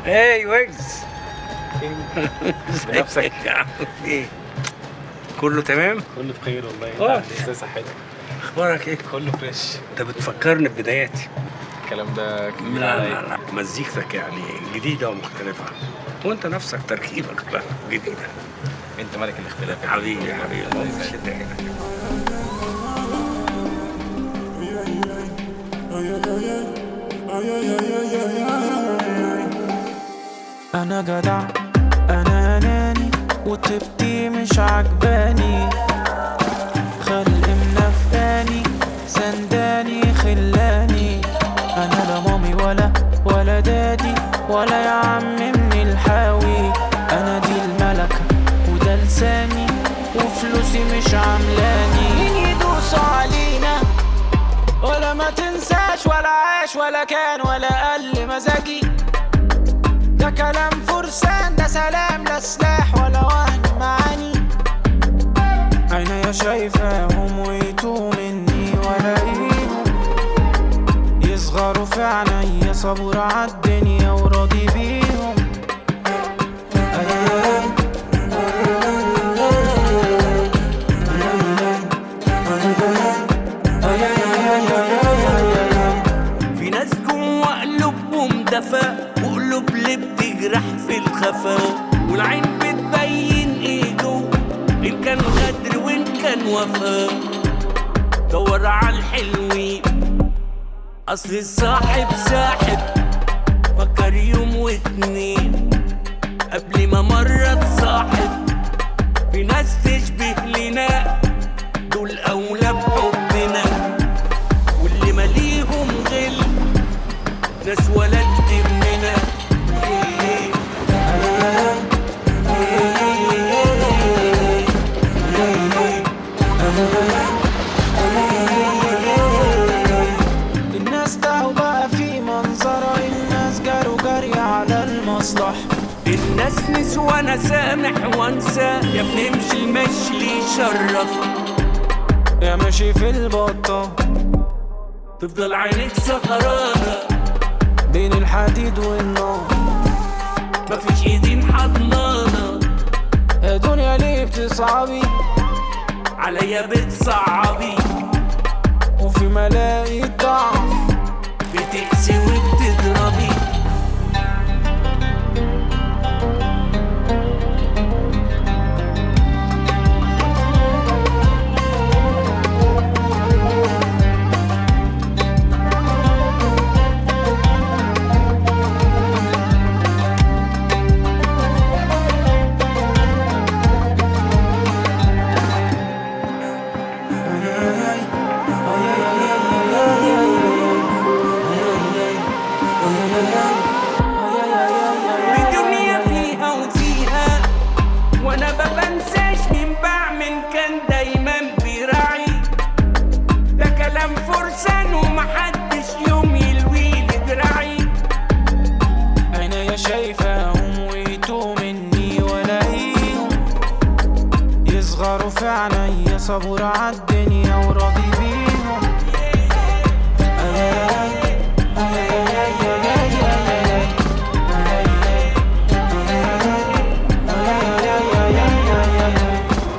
ايه ويجز بنفسك. عامل ايه كله تمام كله بخير والله آه. انت ازاي صحتك اخبارك ايه كله فريش انت بتفكرني ببداياتي الكلام ده كبير لا لا عليا لا مزيكتك يعني جديده ومختلفه وانت نفسك تركيبك بقى جديده انت ملك الاختلاف يا حبيبي حبيبي الله الله يسعدك. يشد حيلك. انا جدع انا اناني وطيبتي مش عجباني خلق منفقاني سنداني خلاني انا لا مامي ولا ولا دادي ولا يا عم من الحاوي انا دي الملكة وده لساني وفلوسي مش عاملاني مين يدوس علينا ولا ما تنساش ولا عاش ولا كان ولا قل مزاجي ده كلام فرسان ده سلام لا سلاح ولا وهن معاني عينيا شايفاهم ويتوه مني ولاقيهم يصغروا في عينيا صبور عالدنيا وراضي بيهم أياي في ناس جوا قلوبهم دفا وقلوب اللي بتجرح في الخفا والعين بتبين ايه جوا ان كان غدر وان كان وفا دور على الحلوين اصل الصاحب ساحب فكر يوم واتنين قبل ما مرة تصاحب في ناس تشبه لنا دول اولى بحبنا واللي ماليهم غل ناس ولد مننا الناس تعوا بقى في منظرة الناس جاروا جري على المصلحة الناس نسوى انا سامح وانسى يا ابني امشي المشي اللي يشرفك يا ماشي في البطة تفضل عينيك سهرانة بين الحديد والنار مفيش ايدين حضنانة يا دنيا ليه بتصعبي عليا بتصعبي وفي ملاقي ضعف بتقسي وبتضربي الدنيا فيها وفيها وانا ما بنساش مين بعمل كان دايما بيراعي ده كلام فرسان ومحدش يوم يلويلي دراعي عينيا شايفاهم ويتوه مني ولاقيهم يصغروا في عينيا صبور عالدنيا وراضي بيهم أياي، أياي، أياي، أياي، أياي، أياي، أياي.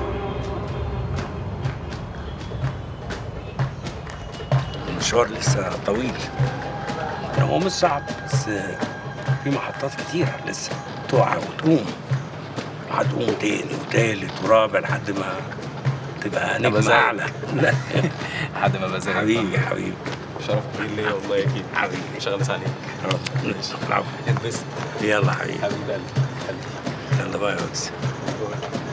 المشوار لسه طويل هو مش صعب بس في محطات كتيرة لسه تقع وتقوم هتقوم تاني وتالت ورابع لحد ما تبقى نجم زيك. أعلى لا لحد ما بزهق حبيبي حبيبي شرف كبير ليا والله اكيد حبيبي. مش هغلس عليك العفو. انبسط يلا حبيبي حبيب قلبي يلا باي يا وكس قلبي